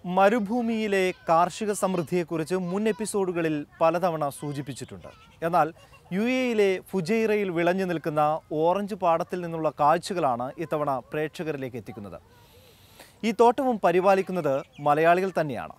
മരുഭൂമിയിലെ കാർഷിക സമൃദ്ധിയെക്കുറിച്ച് മുൻ എപ്പിസോഡുകളിൽ പലതവണ സൂചിപ്പിച്ചിട്ടുണ്ട് എന്നാൽ യു എയിലെ ഫുജൈറയിൽ വിളഞ്ഞു നിൽക്കുന്ന ഓറഞ്ച് പാടത്തിൽ നിന്നുള്ള കാഴ്ചകളാണ് ഇത്തവണ പ്രേക്ഷകരിലേക്ക് എത്തിക്കുന്നത് ഈ തോട്ടവും പരിപാലിക്കുന്നത് മലയാളികൾ തന്നെയാണ്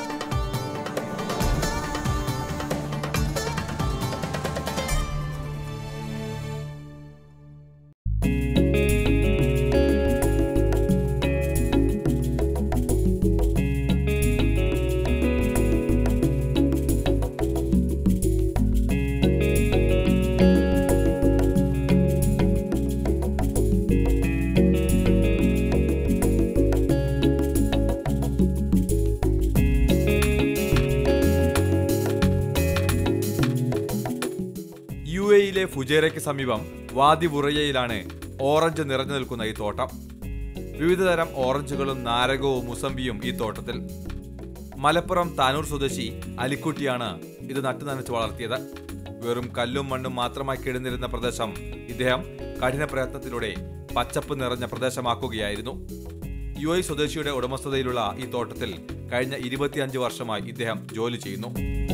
യു എയിലെ ഫുജേറയ്ക്ക് സമീപം വാദി ബുറയയിലാണ് ഓറഞ്ച് നിറഞ്ഞു നിൽക്കുന്ന ഈ തോട്ടം വിവിധതരം ഓറഞ്ചുകളും നാരകവും മുസമ്പിയും ഈ തോട്ടത്തിൽ മലപ്പുറം താനൂർ സ്വദേശി അലിക്കുട്ടിയാണ് ഇത് നട്ടു നനച്ച് വളർത്തിയത് വെറും കല്ലും മണ്ണും മാത്രമായി കിടന്നിരുന്ന പ്രദേശം ഇദ്ദേഹം കഠിന പ്രയത്നത്തിലൂടെ പച്ചപ്പ് നിറഞ്ഞ പ്രദേശമാക്കുകയായിരുന്നു യു ഐ സ്വദേശിയുടെ ഉടമസ്ഥതയിലുള്ള ഈ തോട്ടത്തിൽ കഴിഞ്ഞ ഇരുപത്തിയഞ്ച് വർഷമായി ഇദ്ദേഹം ജോലി ചെയ്യുന്നു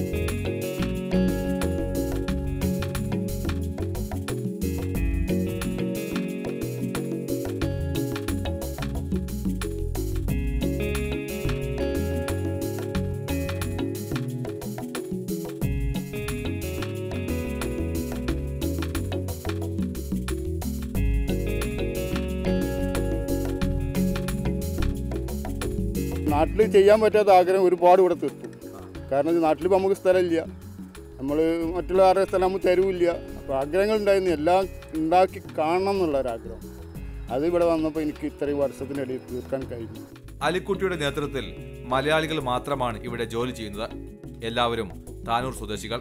നാട്ടിൽ ചെയ്യാൻ പറ്റാത്ത ആഗ്രഹം ഒരുപാട് ഇവിടെ തീർത്തു കാരണം ഇത് നാട്ടിൽ ഇപ്പോൾ നമുക്ക് സ്ഥലമില്ല നമ്മൾ മറ്റുള്ള ആരുടെ സ്ഥലം നമുക്ക് തരൂല്ല അപ്പോൾ ആഗ്രഹങ്ങൾ ഉണ്ടായിരുന്നു എല്ലാം ഉണ്ടാക്കി കാണണം എന്നുള്ള ഒരാഗ്രഹം അത് ഇവിടെ വന്നപ്പോൾ എനിക്ക് ഇത്രയും വർഷത്തിനിടയിൽ തീർക്കാൻ കഴിഞ്ഞു അലിക്കുട്ടിയുടെ നേതൃത്വത്തിൽ മലയാളികൾ മാത്രമാണ് ഇവിടെ ജോലി ചെയ്യുന്നത് എല്ലാവരും താനൂർ സ്വദേശികൾ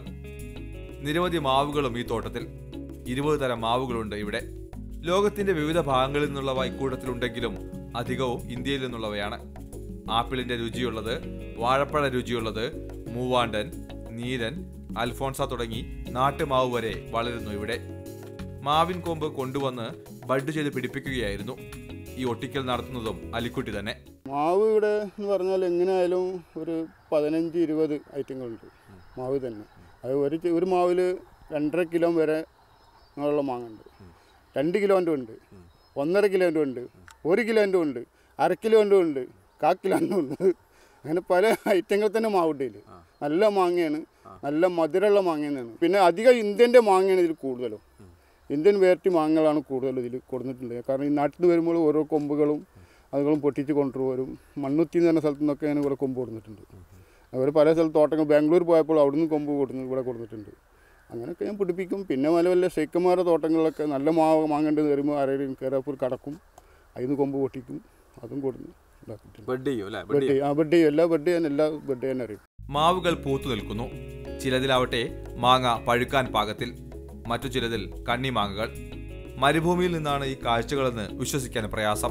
നിരവധി മാവുകളും ഈ തോട്ടത്തിൽ ഇരുപത് തരം മാവുകളുണ്ട് ഇവിടെ ലോകത്തിന്റെ വിവിധ ഭാഗങ്ങളിൽ നിന്നുള്ളവ ഇക്കൂട്ടത്തിലുണ്ടെങ്കിലും അധികവും ഇന്ത്യയിൽ നിന്നുള്ളവയാണ് ആപ്പിളിന്റെ രുചിയുള്ളത് വാഴപ്പഴ രുചിയുള്ളത് മൂവാണ്ടൻ നീരൻ അൽഫോൺസ തുടങ്ങി നാട്ടുമാവ് വരെ വളരുന്നു ഇവിടെ മാവിൻ കൊമ്പ് കൊണ്ടുവന്ന് ബഡ് ചെയ്ത് പിടിപ്പിക്കുകയായിരുന്നു ഈ ഒട്ടിക്കൽ നടത്തുന്നതും അലിക്കുട്ടി തന്നെ മാവ് ഇവിടെ എന്ന് പറഞ്ഞാൽ എങ്ങനെയായാലും ഒരു പതിനഞ്ച് ഇരുപത് ഐറ്റങ്ങളുണ്ട് മാവ് തന്നെ അത് ഒരു ചെ- ഒരു മാവിൽ രണ്ടര കിലോ വരെ ഉള്ള മാങ്ങ ഉണ്ട് രണ്ട് കിലോൻ്റെ ഉണ്ട് ഒന്നര കിലോൻ്റെ ഉണ്ട് ഒരു കിലോൻ്റെ ഉണ്ട് അര കിലോൻ്റെ ഉണ്ട് കാ കിലോൻ്റെ ഉണ്ട് അങ്ങനെ പല ഐറ്റങ്ങൾ തന്നെ മാവുണ്ട് ഇതിൽ നല്ല മാങ്ങയാണ് നല്ല മധുരമുള്ള മാങ്ങ തന്നെയാണ് പിന്നെ അധികം ഇന്ത്യൻ്റെ മാങ്ങയാണ് ഇതിൽ കൂടുതലും ഇന്ത്യൻ വെറൈറ്റി മാങ്ങകളാണ് കൂടുതലും ഇതിൽ കൊടുത്തിട്ടുണ്ട് കാരണം ഈ നാട്ടിൽ നിന്ന് വരുമ്പോൾ ഓരോ കൊമ്പുകളും അതുകളും പൊട്ടിച്ച് കൊണ്ടുവരും മണ്ണുത്തി എന്ന് പറഞ്ഞ സ്ഥലത്തു നിന്നൊക്കെ ഞാൻ ഇവിടെ കൊമ്പ് കൊടുത്തിട്ടുണ്ട് അവർ പല സ്ഥലത്ത് തോട്ടങ്ങൾ ബാംഗ്ലൂർ പോയപ്പോൾ അവിടുന്ന് കൊമ്പ് കൊടുന്ന് ഇവിടെ കൊടുത്തിട്ടുണ്ട് അങ്ങനെയൊക്കെ ഞാൻ പിടിപ്പിക്കും പിന്നെ വല്ല വല്ല ഷെയ്ക്കന്മാരുടെ തോട്ടങ്ങളിലൊക്കെ നല്ല മാവ് മാങ്ങേണ്ടത് വരുമ്പോൾ ആരെങ്കിലും കയറാപ്പൂർ കടക്കും അതിന് കൊമ്പ് പൊട്ടിക്കും അതും കൊടുന്ന് ഉണ്ടാക്കിയിട്ടുണ്ട് ബഡ് ചെയ്യും അല്ലേ ബഡ് ചെയ്യും ആ ബഡ് ചെയ്യും എല്ലാ ബഡ് ചെയ്യാൻ എല്ലാ ബഡ് ചെയ്യാൻ അറിയും മാവുകൾ പൂത്തു നിൽക്കുന്നു ചിലതിലാവട്ടെ മാങ്ങ പഴുക്കാൻ പാകത്തിൽ മറ്റു ചിലതിൽ കണ്ണിമാങ്ങകൾ മരുഭൂമിയിൽ നിന്നാണ് ഈ കാഴ്ചകളെന്ന് വിശ്വസിക്കാൻ പ്രയാസം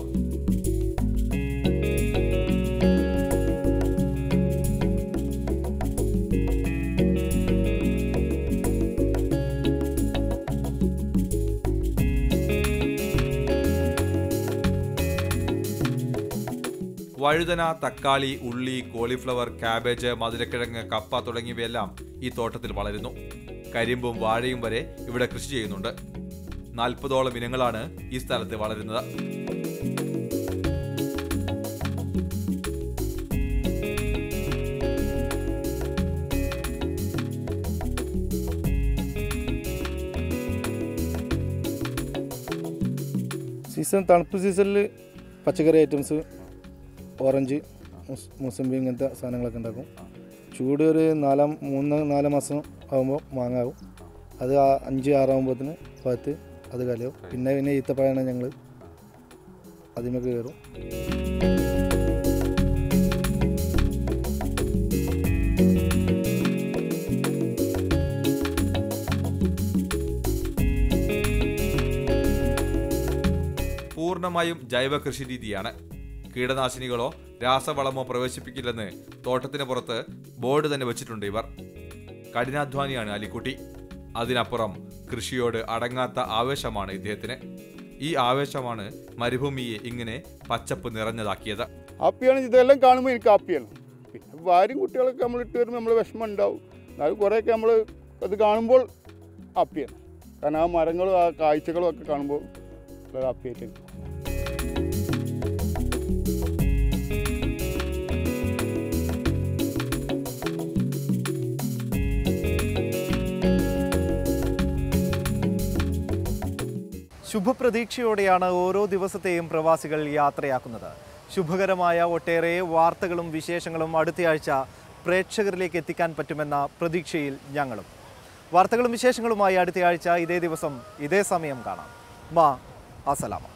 വഴുതന തക്കാളി ഉള്ളി കോളിഫ്ലവർ കാബേജ് മധുരക്കിഴങ്ങ് കപ്പ തുടങ്ങിയവയെല്ലാം ഈ തോട്ടത്തിൽ വളരുന്നു കരിമ്പും വാഴയും വരെ ഇവിടെ കൃഷി ചെയ്യുന്നുണ്ട് നാൽപ്പതോളം ഇനങ്ങളാണ് ഈ സ്ഥലത്ത് വളരുന്നത് സീസൺ തണുപ്പ് സീസണിൽ പച്ചക്കറി ഐറ്റംസ് ഓറഞ്ച് മുസ്- മുസമ്പി ഇങ്ങനത്തെ സാധനങ്ങളൊക്കെ ഉണ്ടാക്കും ചൂട് ഒരു നാലാം മൂന്ന് നാല് മാസം ആകുമ്പോൾ മാങ്ങാവും അത് ആ അഞ്ച് ആറാകുമ്പോഴത്തിന് ഭാഗത്ത് അത് കലയാവും പിന്നെ പിന്നെ ഈത്തപ്പഴമാണ് ഞങ്ങൾ അതിമൊക്കെ കയറും പൂർണ്ണമായും ജൈവ കൃഷി രീതിയാണ് കീടനാശിനികളോ രാസവളമോ പ്രവേശിപ്പിക്കില്ലെന്ന് തോട്ടത്തിന് പുറത്ത് ബോർഡ് തന്നെ വെച്ചിട്ടുണ്ട് ഇവർ കഠിനാധ്വാനിയാണ് അലിക്കുട്ടി അതിനപ്പുറം കൃഷിയോട് അടങ്ങാത്ത ആവേശമാണ് ഇദ്ദേഹത്തിന് ഈ ആവേശമാണ് മരുഭൂമിയെ ഇങ്ങനെ പച്ചപ്പ് നിറഞ്ഞതാക്കിയത് ഹാപ്പിയാണ് ഇതെല്ലാം കാണുമ്പോൾ എനിക്ക് ഹാപ്പിയാണ് പിന്നെ ഭാര്യയും കുട്ടികളൊക്കെ നമ്മൾ ഇട്ട് വരുമ്പോൾ നമ്മൾ വിഷമം ഉണ്ടാവും എന്നാലും കുറേയൊക്കെ നമ്മൾ അത് കാണുമ്പോൾ ഹാപ്പിയാണ് കാരണം ആ മരങ്ങളും ആ കാഴ്ചകളും ഒക്കെ കാണുമ്പോൾ വളരെ ഹാപ്പിയായിട്ട് എനിക്ക് ശുഭപ്രതീക്ഷയോടെയാണ് ഓരോ ദിവസത്തെയും പ്രവാസികൾ യാത്രയാക്കുന്നത് ശുഭകരമായ ഒട്ടേറെ വാർത്തകളും വിശേഷങ്ങളും അടുത്തയാഴ്ച പ്രേക്ഷകരിലേക്ക് എത്തിക്കാൻ പറ്റുമെന്ന പ്രതീക്ഷയിൽ ഞങ്ങളും വാർത്തകളും വിശേഷങ്ങളുമായി അടുത്തയാഴ്ച ഇതേ ദിവസം ഇതേ സമയം കാണാം മാ അസലാമ